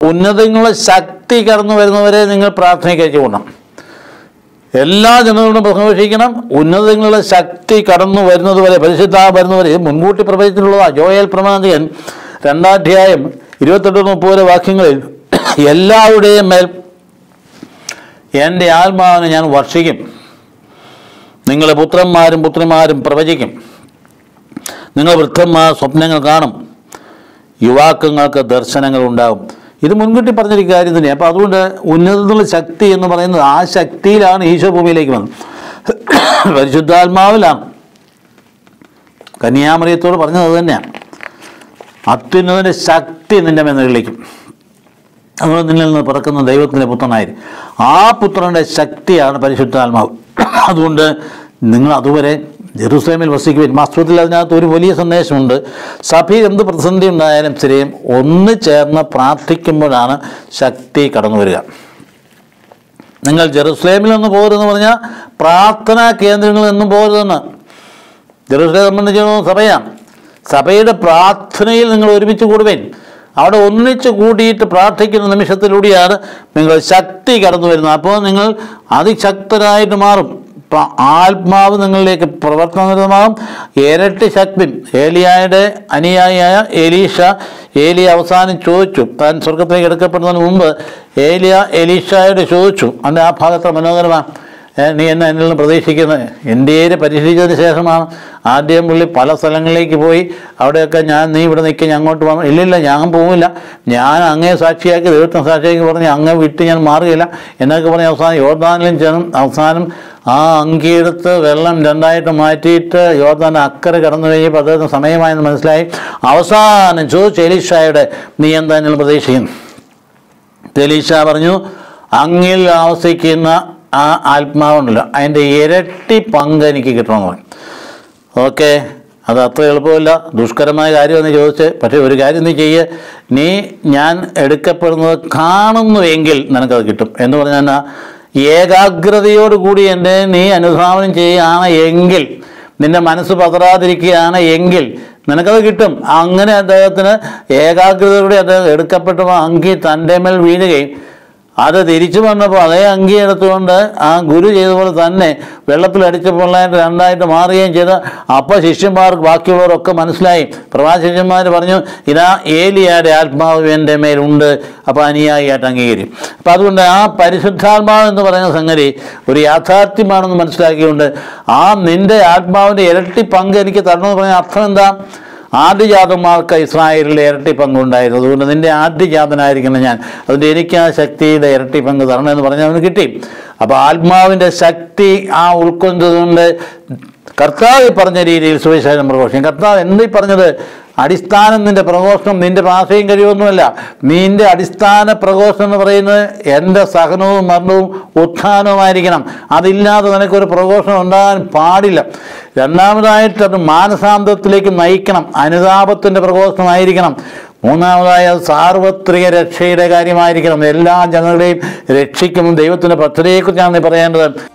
ഉന്നതങ്ങളുടെ ശക്തി കടന്നു വരുന്നവരെ നിങ്ങൾ പ്രാർത്ഥനയ്ക്ക് അയച്ചുകൊള്ളണം എല്ലാ ജനങ്ങളോടും പ്രഘോഷിക്കണം ഉന്നതങ്ങളുടെ ശക്തി കടന്നു വരുന്നത് വരെ പരിശുദ്ധ വരുന്നവരെ ഇത് മുൻകൂട്ടി പ്രവചിച്ചിട്ടുള്ളതാണ് ജോയൽ പ്രമാചകൻ രണ്ടാധ്യായം ഇരുപത്തെട്ട് മുപ്പത് വാക്യങ്ങളിൽ എല്ലാവരുടെയും മേൽ എൻ്റെ ആത്മാവിനെ ഞാൻ വർഷിക്കും നിങ്ങളെ പുത്രന്മാരും പുത്രിമാരും പ്രവചിക്കും നിങ്ങൾ വൃദ്ധന്മാർ സ്വപ്നങ്ങൾ കാണും യുവാക്കങ്ങൾക്ക് ദർശനങ്ങൾ ഉണ്ടാകും ഇത് മുൻകൂട്ടി പറഞ്ഞൊരു കാര്യം തന്നെയാണ് അപ്പോൾ അതുകൊണ്ട് ഉന്നതത്തിലുള്ള ശക്തി എന്ന് പറയുന്നത് ആ ശക്തിയിലാണ് ഈശോ ഭൂമിയിലേക്ക് വന്നത് പരിശുദ്ധാത്മാവിലാണ് കന്യാമറിയത്തോട് പറഞ്ഞത് അത് തന്നെയാണ് അത്യുന്നതിൻ്റെ ശക്തി നിന്റെ മേൽ നിഴലിക്കും അതുകൊണ്ട് നിന്നിൽ നിന്ന് പിറക്കുന്ന ദൈവത്തിൻ്റെ പുത്രനായി ആ പുത്രൻ്റെ ശക്തിയാണ് പരിശുദ്ധാത്മാവ് അതുകൊണ്ട് നിങ്ങൾ അതുവരെ ജെറൂസലേമിൽ വസിക്കുവിൻ വാസ്തവത്തിൽ അതിനകത്ത് ഒരു വലിയ സന്ദേശമുണ്ട് സഭയിൽ എന്ത് പ്രതിസന്ധി ഉണ്ടായാലും ശരിയും ഒന്ന് ചേർന്ന് പ്രാർത്ഥിക്കുമ്പോഴാണ് ശക്തി കടന്നു വരിക നിങ്ങൾ ജെറുസലേമിൽ നിന്ന് പോകരുതെന്ന് പറഞ്ഞാൽ പ്രാർത്ഥനാ കേന്ദ്രങ്ങളിൽ നിന്നും പോകരുതെന്ന് ജെറുസലേം സംബന്ധിച്ചിടത്തോളം സഭയാണ് സഭയുടെ പ്രാർത്ഥനയിൽ നിങ്ങൾ ഒരുമിച്ച് കൂടുവേൻ അവിടെ ഒന്നിച്ച് കൂടിയിട്ട് പ്രാർത്ഥിക്കുന്ന നിമിഷത്തിലൂടെയാണ് നിങ്ങൾ ശക്തി കടന്നു വരുന്നത് അപ്പോൾ നിങ്ങൾ അതിശക്തരായിട്ട് മാറും ഇപ്പം ആത്മാവ് നിങ്ങളിലേക്ക് പ്രവർത്തനമാകും ഇരട്ടി ശക്തി ഏലിയായുടെ അനുയായിയായ എലീഷ ഏലിയ അവസാനം ചോദിച്ചു താൻ സ്വർഗത്തിലേക്ക് എടുക്കപ്പെടുന്നതിന് മുമ്പ് ഏലിയ എലീഷായോട് ചോദിച്ചു അതിൻ്റെ ആ ഭാഗത്തെ മനോഹരമാണ് ഏ, നീ എന്നെ എന്നിൽ നിന്ന് പ്രതീക്ഷിക്കുന്നത് ഇന്ത്യയിൽ പരിശീലിച്ചതിന് ശേഷമാണ് ആദ്യം പുള്ളി പല സ്ഥലങ്ങളിലേക്ക് പോയി അവിടെയൊക്കെ ഞാൻ നീ ഇവിടെ നിൽക്കുക ഞാൻ അങ്ങോട്ട് പോകണം ഇല്ലില്ല ഞാൻ പോവില്ല ഞാൻ അങ്ങേ സാക്ഷിയാക്കി ദൈവത്തിന് സാക്ഷിയാക്കി പറഞ്ഞ് അങ്ങേ വിട്ട് ഞാൻ മാറുകയില്ല എന്നൊക്കെ പറഞ്ഞ് അവസാനം യോർദാനിലും ചെന്നും അവസാനം ആ അങ്കിയെടുത്ത് വെള്ളം രണ്ടായിട്ട് മാറ്റിയിട്ട് യോർദാൻ അക്കരെ കടന്നു കഴിഞ്ഞപ്പോൾ അദ്ദേഹത്തിന് സമയമായെന്ന് മനസ്സിലായി അവസാനം ചോദിച്ചു എലീഷായുടെ നീ എന്താ എന്നിൽ പ്രതീക്ഷിക്കുന്നു തെലീഷ പറഞ്ഞു അങ്ങിൽ ആവസിക്കുന്ന ആ ആത്മാവുണ്ടല്ലോ അതിൻ്റെ ഇരട്ടി പങ്ക് എനിക്ക് കിട്ടണമെന്ന് പറഞ്ഞു ഓക്കെ അത് അത്ര എളുപ്പമില്ല ദുഷ്കരമായ കാര്യമെന്ന് ചോദിച്ച് പക്ഷേ ഒരു കാര്യം നീ ചെയ്യ് നീ ഞാൻ എടുക്കപ്പെടുന്നത് കാണുന്നുവെങ്കിൽ നിനക്കത് കിട്ടും എന്ന് പറഞ്ഞാൽ ഏകാഗ്രതയോടുകൂടി എൻ്റെ നീ അനുധാവനം ചെയ്യുകയാണ് എങ്കിൽ നിന്റെ മനസ്സ് പതറാതിരിക്കുകയാണ് എങ്കിൽ നിനക്കത് കിട്ടും അങ്ങനെ അദ്ദേഹത്തിന് ഏകാഗ്രതയോടെ അദ്ദേഹം എടുക്കപ്പെട്ട അങ്കി തൻ്റെ മേൽ വീഴുകയും അത് തിരിച്ചു വന്നപ്പോൾ അതേ അങ്കി എടുത്തുകൊണ്ട് ആ ഗുരു ചെയ്തപോലെ തന്നെ വെള്ളത്തിൽ അടിച്ചപ്പോൾ രണ്ടായിട്ട് മാറുകയും ചെയ്ത് അപ്പോൾ ശിഷ്യന്മാർക്ക് ബാക്കിയുള്ളവരൊക്കെ മനസ്സിലായി പ്രവാച ശിഷ്യന്മാർ പറഞ്ഞു ഇതാ ഏലിയായുടെ ആത്മാവ് എൻ്റെ മേലുണ്ട് അപ്പോൾ അനുയായിയായിട്ട് അംഗീകരിക്കും അപ്പം അതുകൊണ്ട് ആ പരിശുദ്ധാത്മാവ് എന്ന് പറയുന്ന സംഗതി ഒരു യാഥാർത്ഥ്യമാണെന്ന് മനസ്സിലാക്കിക്കൊണ്ട് ആ നിൻ്റെ ആത്മാവിൻ്റെ ഇരട്ടി പങ്ക് എനിക്ക് തരണമെന്ന് പറഞ്ഞ അർത്ഥം എന്താ ആദ്യജാതന്മാർക്ക് ഇസ്രായേലിൽ ഇരട്ടി പങ്കുണ്ടായിരുന്നു അതുകൊണ്ട് നിന്റെ ആദ്യജാതനായിരിക്കണം ഞാൻ അതുകൊണ്ട് എനിക്ക് ആ ശക്തിയുടെ ഇരട്ടി പങ്ക് തരണമെന്ന് പറഞ്ഞ് അവന് കിട്ടി അപ്പോൾ ആത്മാവിൻ്റെ ശക്തി ആ ഉൾക്കൊണ്ടതുകൊണ്ട് കർത്താവ് പറഞ്ഞ രീതിയിൽ സുവിശേഷം പ്രഘോഷിക്കും കർത്താവ് എന്തീ പറഞ്ഞത് അടിസ്ഥാനം നിന്റെ പ്രഘോഷണം നിന്റെ ഭാഷയും കഴിവൊന്നുമല്ല നിന്റെ അടിസ്ഥാന പ്രഘോഷണം എന്ന് പറയുന്നത് എൻ്റെ സഹനവും മരണവും ഉത്ഥാനവുമായിരിക്കണം അതില്ലാതെ നിനക്കൊരു പ്രഘോഷണം ഉണ്ടാകാൻ പാടില്ല രണ്ടാമതായിട്ട് അത് മാനസാന്തത്തിലേക്ക് നയിക്കണം അനുതാപത്തിൻ്റെ പ്രഘോഷണമായിരിക്കണം മൂന്നാമതായി അത് സാർവത്രിക രക്ഷയുടെ കാര്യമായിരിക്കണം എല്ലാ ജനങ്ങളെയും രക്ഷിക്കും ദൈവത്തിൻ്റെ പദ്ധതിയെക്കുറിച്ചാണ് നീ പറയേണ്ടത്